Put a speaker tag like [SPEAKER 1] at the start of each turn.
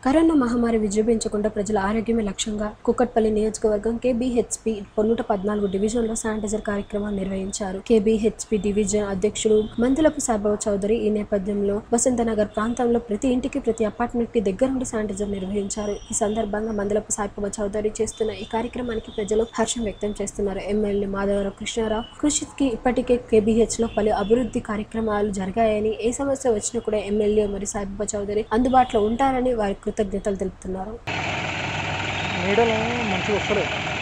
[SPEAKER 1] corona మహమ్మారి విజృంభించకుండా ప్రజల ఆరోగ్యమే లక్ష్యంగా కుక్కట్పల్లి నియోజకవర్గం కేబీహెచ్పి నూట పద్నాలుగు డివిజన్లో శానిటైజర్ కార్యక్రమాన్ని నిర్వహించారు కేబీహెచ్పి డివిజన్ అధ్యక్షుడు మందులపు సాయిబాబు చౌదరి ఈ నేపథ్యంలో వసంతనగర్ ప్రాంతంలో ప్రతి ఇంటికి ప్రతి అపార్ట్మెంట్ కి దగ్గర నుండి శానిటైజర్ నిర్వహించారు ఈ సందర్భంగా మందులపు సాయిబాబా చౌదరి చేస్తున్న ఈ కార్యక్రమానికి ప్రజలు హర్షం వ్యక్తం చేస్తున్నారు ఎమ్మెల్యే మాధవరావు కృష్ణారావు కృషికి ఇప్పటికే కేబీహెచ్ లో పలు అభివృద్ధి కార్యక్రమాలు జరిగాయని ఏ సమస్య వచ్చినా కూడా ఎమ్మెల్యే మరియు సాయిబాబా చౌదరి అందుబాటులో ఉంటారని వారి కృతజ్ఞతలు తెలుపుతున్నారు
[SPEAKER 2] నీడలో మంచిగా వస్తలేదు